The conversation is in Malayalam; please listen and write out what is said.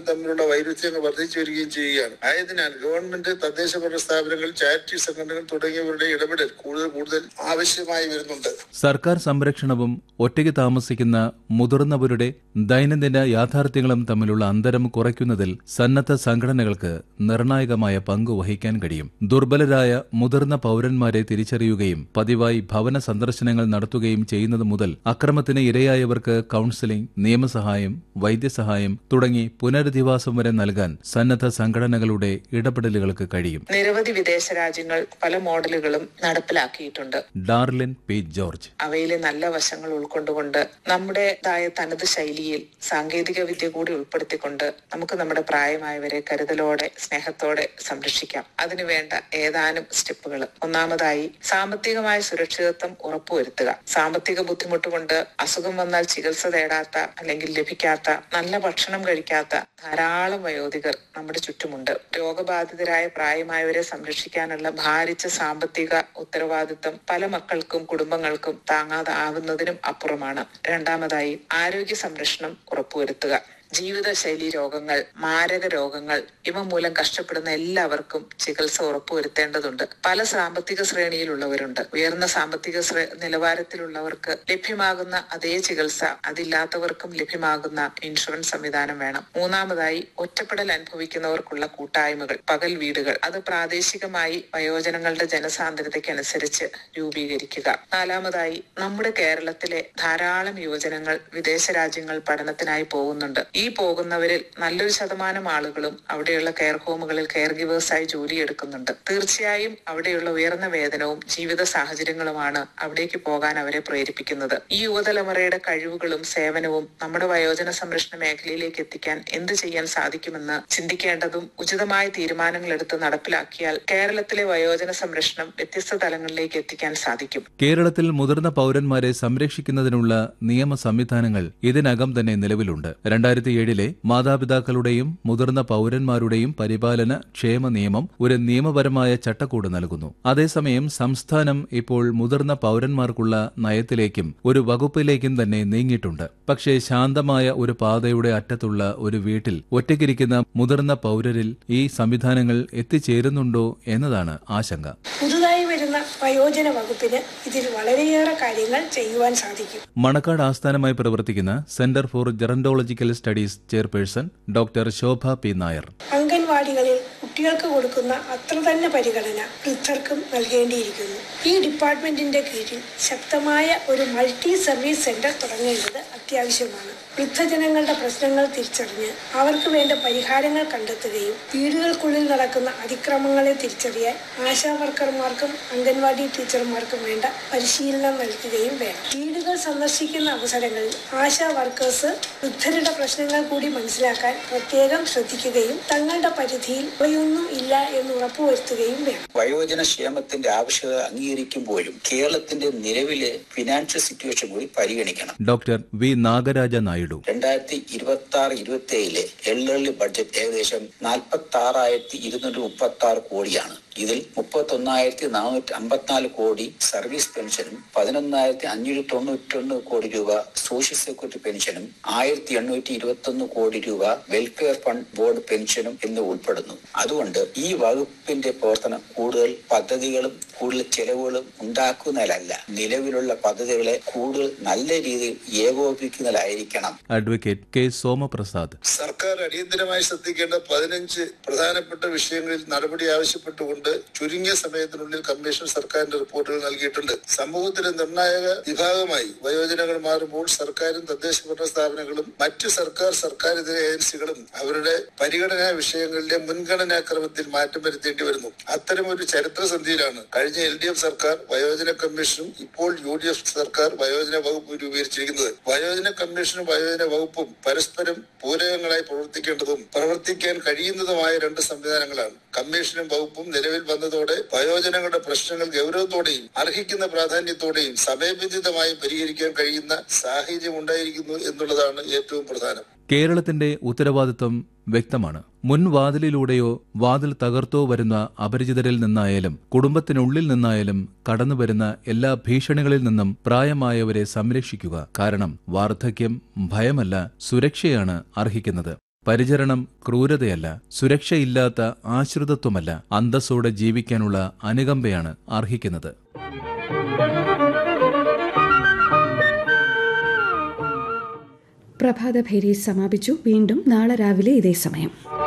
തമ്മിലുള്ള വൈരുദ്ധ്യങ്ങൾ വർദ്ധിച്ചു വരികയും ചെയ്യുകയാണ് ആയതിനാൽ ഗവൺമെന്റ് തദ്ദേശഭരണ സ്ഥാപനങ്ങൾ ചാരിറ്റി സംഘടനകൾ തുടങ്ങിയവരുടെ ഇടപെടൽ കൂടുതൽ കൂടുതൽ ആവശ്യമായി വരുന്നുണ്ട് സർക്കാർ സംരക്ഷണവും ഒറ്റയ്ക്ക് താമസിക്കുന്ന മുതിർന്നവരുടെ ദൈനംദിന യാഥാർത്ഥ്യങ്ങളും തമ്മിലുള്ള അന്തരം കുറയ്ക്കുന്നതിൽ സന്നദ്ധ സംഘടനകൾക്ക് നിർണായകമായ പങ്ക് വഹിക്കാൻ കഴിയും ദുർബലരായ മുതിർന്ന പൌരന്മാരെ തിരിച്ചറിയുകയും പതിവായി ഭവന സന്ദർശനങ്ങൾ നടത്തുകയും ചെയ്യുന്നത് മുതൽ അക്രമത്തിന് ഇരയായവർക്ക് കൌൺസിലിംഗ് നിയമസഹായം വൈദ്യസഹായം തുടങ്ങി പുനരധിവാസം വരെ നൽകാൻ സന്നദ്ധ സംഘടനകളുടെ ഇടപെടലുകൾക്ക് കഴിയും നിരവധി വിദേശ രാജ്യങ്ങൾ പല മോഡലുകളും നടപ്പിലാക്കിയിട്ടുണ്ട് ഡാർലിൻ പി ജോർജ് അവയിലെ നല്ല വശങ്ങൾ ഉൾക്കൊണ്ടുകൊണ്ട് നമ്മുടേതായ തനത് ശൈലിയിൽ സാങ്കേതിക വിദ്യ കൂടി ഉൾപ്പെടുത്തിക്കൊണ്ട് നമുക്ക് നമ്മുടെ പ്രായമായവരെ കരുതലോടെ സ്നേഹത്തോടെ സംരക്ഷിക്കാം അതിനു വേണ്ട ഏതാനും സ്റ്റെപ്പുകൾ ഒന്നാമതായി സാമ്പത്തികമായ സുരക്ഷിതത്വം ഉറപ്പുവരുത്തുക സാമ്പത്തിക ബുദ്ധിമുട്ട് കൊണ്ട് അസുഖം വന്നാൽ ചികിത്സ തേടാത്ത അല്ലെങ്കിൽ ലഭിക്കാത്ത നല്ല ഭക്ഷണം കഴിക്കാത്ത ധാരാളം വയോധികർ നമ്മുടെ ചുറ്റുമുണ്ട് രോഗബാധിതരായ പ്രായമായവരെ സംരക്ഷിക്കാനുള്ള ഭാരിച്ച സാമ്പത്തിക ഉത്തരവാദിത്വം പല മക്കൾക്കും കുടുംബങ്ങൾക്കും താങ്ങാതാവുന്നതിനും അപ്പുറമാണ് രണ്ടാമതായി ആരോഗ്യ സംരക്ഷണം ഉറപ്പുവരുത്തുക ജീവിതശൈലി രോഗങ്ങൾ മാരക രോഗങ്ങൾ ഇവ മൂലം കഷ്ടപ്പെടുന്ന എല്ലാവർക്കും ചികിത്സ ഉറപ്പുവരുത്തേണ്ടതുണ്ട് പല സാമ്പത്തിക ശ്രേണിയിലുള്ളവരുണ്ട് ഉയർന്ന സാമ്പത്തിക ശ്രേ നിലവാരത്തിലുള്ളവർക്ക് ലഭ്യമാകുന്ന അതേ ചികിത്സ അതില്ലാത്തവർക്കും ലഭ്യമാകുന്ന ഇൻഷുറൻസ് സംവിധാനം വേണം മൂന്നാമതായി ഒറ്റപ്പെടൽ അനുഭവിക്കുന്നവർക്കുള്ള കൂട്ടായ്മകൾ പകൽ വീടുകൾ അത് പ്രാദേശികമായി വയോജനങ്ങളുടെ ജനസാന്ദ്രതയ്ക്കനുസരിച്ച് രൂപീകരിക്കുക നാലാമതായി നമ്മുടെ കേരളത്തിലെ ധാരാളം യുവജനങ്ങൾ വിദേശ രാജ്യങ്ങൾ പഠനത്തിനായി പോകുന്നുണ്ട് ഈ പോകുന്നവരിൽ നല്ലൊരു ശതമാനം ആളുകളും അവിടെയുള്ള കെയർ ഹോമുകളിൽ കെയർ ഗിവേഴ്സായി ജോലിയെടുക്കുന്നുണ്ട് തീർച്ചയായും അവിടെയുള്ള ഉയർന്ന വേതനവും ജീവിത സാഹചര്യങ്ങളുമാണ് അവിടേക്ക് പോകാൻ അവരെ പ്രേരിപ്പിക്കുന്നത് ഈ യുവതലമുറയുടെ കഴിവുകളും സേവനവും നമ്മുടെ വയോജന സംരക്ഷണ മേഖലയിലേക്ക് എത്തിക്കാൻ എന്ത് ചെയ്യാൻ സാധിക്കുമെന്ന് ചിന്തിക്കേണ്ടതും ഉചിതമായ തീരുമാനങ്ങൾ എടുത്ത് നടപ്പിലാക്കിയാൽ കേരളത്തിലെ വയോജന സംരക്ഷണം വ്യത്യസ്ത തലങ്ങളിലേക്ക് എത്തിക്കാൻ സാധിക്കും കേരളത്തിൽ മുതിർന്ന പൌരന്മാരെ സംരക്ഷിക്കുന്നതിനുള്ള നിയമ സംവിധാനങ്ങൾ ഇതിനകം തന്നെ നിലവിലുണ്ട് രണ്ടായിരത്തി ഏഴിലെ മാതാപിതാക്കളുടെയും മുതിർന്ന പൌരന്മാരുടെയും പരിപാലന ക്ഷേമ നിയമം ഒരു നിയമപരമായ ചട്ടക്കൂട് നൽകുന്നു അതേസമയം സംസ്ഥാനം ഇപ്പോൾ മുതിർന്ന പൌരന്മാർക്കുള്ള നയത്തിലേക്കും ഒരു വകുപ്പിലേക്കും തന്നെ നീങ്ങിയിട്ടുണ്ട് പക്ഷേ ശാന്തമായ ഒരു പാതയുടെ അറ്റത്തുള്ള ഒരു വീട്ടിൽ ഒറ്റയ്ക്കിരിക്കുന്ന മുതിർന്ന പൌരരിൽ ഈ സംവിധാനങ്ങൾ എത്തിച്ചേരുന്നുണ്ടോ എന്നതാണ് ആശങ്ക പുതുതായി വരുന്ന വയോജന വകുപ്പിന് ഇതിൽ വളരെയേറെ കാര്യങ്ങൾ ചെയ്യുവാൻ സാധിക്കും മണക്കാട് ആസ്ഥാനമായി പ്രവർത്തിക്കുന്ന centre for gerontological studies chairperson doctor Shobha P Nair അംഗൻവാടികളിൽ കുട്ടികൾക്ക് കൊടുക്കുന്ന അത്ര തന്നെ പരിഗണന വൃദ്ധർക്കും നൽകേണ്ടിയിരിക്കുന്നു ഈ ഡിപ്പാർട്ട്മെന്റിന്റെ കീഴിൽ ശക്തമായ ഒരു മൾട്ടി സർവീസ് സെന്റർ തുടങ്ങേണ്ടത് അത്യാവശ്യമാണ് വൃദ്ധജനങ്ങളുടെ പ്രശ്നങ്ങൾ തിരിച്ചറിഞ്ഞ് അവർക്ക് വേണ്ട പരിഹാരങ്ങൾ കണ്ടെത്തുകയും വീടുകൾക്കുള്ളിൽ നടക്കുന്ന അതിക്രമങ്ങളെ തിരിച്ചറിയാൻ ആശാ വർക്കർമാർക്കും അംഗൻവാടി ടീച്ചർമാർക്കും വേണ്ട പരിശീലനം നൽകുകയും വേണം വീടുകൾ സന്ദർശിക്കുന്ന അവസരങ്ങളിൽ ആശാ വർക്കേഴ്സ് വൃദ്ധരുടെ പ്രശ്നങ്ങൾ കൂടി മനസ്സിലാക്കാൻ പ്രത്യേകം ശ്രദ്ധിക്കുകയും തങ്ങളുടെ പരിധിയിൽ അവയൊന്നും ഇല്ല എന്ന് ഉറപ്പുവരുത്തുകയും വേണം വയോജന ക്ഷേമത്തിന്റെ ആവശ്യകത അംഗീകരിക്കുമ്പോഴും കേരളത്തിന്റെ നിലവിലെ ഫിനാൻഷ്യൽ സിറ്റുവേഷൻ കൂടി പരിഗണിക്കണം ഡോക്ടർ വി നാഗരാജ നായിഡു രണ്ടായിരത്തി ഇരുപത്തി ആറ് ഇരുപത്തി ഏഴിലെ എൽഡർലി ബഡ്ജറ്റ് ഏകദേശം നാൽപ്പത്തി ആറായിരത്തി ഇരുന്നൂറ്റി മുപ്പത്തി ആറ് കോടിയാണ് ഇതിൽ മുപ്പത്തി ഒന്നായിരത്തി നാനൂറ്റി അമ്പത്തിനാല് കോടി സർവീസ് പെൻഷനും പതിനൊന്നായിരത്തി അഞ്ഞൂറ്റി തൊണ്ണൂറ്റൊന്ന് കോടി രൂപ സോഷ്യൽ സെക്യൂരിറ്റി പെൻഷനും ആയിരത്തി എണ്ണൂറ്റി ഇരുപത്തി ഒന്ന് കോടി രൂപ വെൽഫെയർ ഫണ്ട് ബോർഡ് പെൻഷനും എന്ന് ഉൾപ്പെടുന്നു അതുകൊണ്ട് ഈ വകുപ്പിന്റെ പ്രവർത്തനം കൂടുതൽ പദ്ധതികളും കൂടുതൽ ചെലവുകളും ഉണ്ടാക്കുന്നതിലല്ല നിലവിലുള്ള പദ്ധതികളെ കൂടുതൽ നല്ല രീതിയിൽ ഏകോപിപ്പിക്കുന്നതിലായിരിക്കണം അഡ്വക്കേറ്റ് കെ സോമപ്രസാദ് സർക്കാർ അടിയന്തരമായി ശ്രദ്ധിക്കേണ്ട പതിനഞ്ച് പ്രധാനപ്പെട്ട വിഷയങ്ങളിൽ നടപടി ആവശ്യപ്പെട്ടുകൊണ്ട് ചുരുങ്ങിയ സമയത്തിനുള്ളിൽ കമ്മീഷൻ സർക്കാരിന്റെ റിപ്പോർട്ടുകൾ നൽകിയിട്ടുണ്ട് സമൂഹത്തിലെ നിർണായക വിഭാഗമായി വയോജനങ്ങൾ മാറുമ്പോൾ സർക്കാരും തദ്ദേശ ഭരണ സ്ഥാപനങ്ങളും മറ്റ് സർക്കാർ സർക്കാരിതര ഏജൻസികളും അവരുടെ പരിഗണനാ വിഷയങ്ങളിലെ മുൻഗണനാ ക്രമത്തിൽ മാറ്റം വരുത്തേണ്ടി വരുന്നു അത്തരമൊരു ചരിത്രസന്ധിയിലാണ് കഴിഞ്ഞ എൽ ഡി എഫ് സർക്കാർ വയോജന കമ്മീഷനും ഇപ്പോൾ യു ഡി എഫ് സർക്കാർ വയോജന വകുപ്പ് രൂപീകരിച്ചിരിക്കുന്നത് വയോജന കമ്മീഷനും വയോജന വകുപ്പും പരസ്പരം പൂരകങ്ങളായി പ്രവർത്തിക്കേണ്ടതും പ്രവർത്തിക്കാൻ കഴിയുന്നതുമായ രണ്ട് സംവിധാനങ്ങളാണ് കമ്മീഷനും വകുപ്പും നിലവിൽ വന്നതോടെ വയോജനങ്ങളുടെ പ്രശ്നങ്ങൾ ഗൗരവത്തോടെയും അർഹിക്കുന്ന പ്രാധാന്യത്തോടെയും സമയബന്ധിതമായും പരിഹരിക്കാൻ കഴിയുന്ന സാഹചര്യം ഉണ്ടായിരിക്കുന്നു എന്നുള്ളതാണ് ഏറ്റവും പ്രധാനം കേരളത്തിന്റെ ഉത്തരവാദിത്വം വ്യക്തമാണ് മുൻവാതിലിലൂടെയോ വാതിൽ തകർത്തോ വരുന്ന അപരിചിതരിൽ നിന്നായാലും കുടുംബത്തിനുള്ളിൽ നിന്നായാലും കടന്നുവരുന്ന എല്ലാ ഭീഷണികളിൽ നിന്നും പ്രായമായവരെ സംരക്ഷിക്കുക കാരണം വാർദ്ധക്യം ഭയമല്ല സുരക്ഷയാണ് അർഹിക്കുന്നത് പരിചരണം ക്രൂരതയല്ല സുരക്ഷയില്ലാത്ത ആശ്രിതത്വമല്ല അന്തസ്സോടെ ജീവിക്കാനുള്ള അനുകമ്പയാണ് അർഹിക്കുന്നത് പ്രഭാതഭേരി സമാപിച്ചു വീണ്ടും നാളെ രാവിലെ ഇതേ സമയം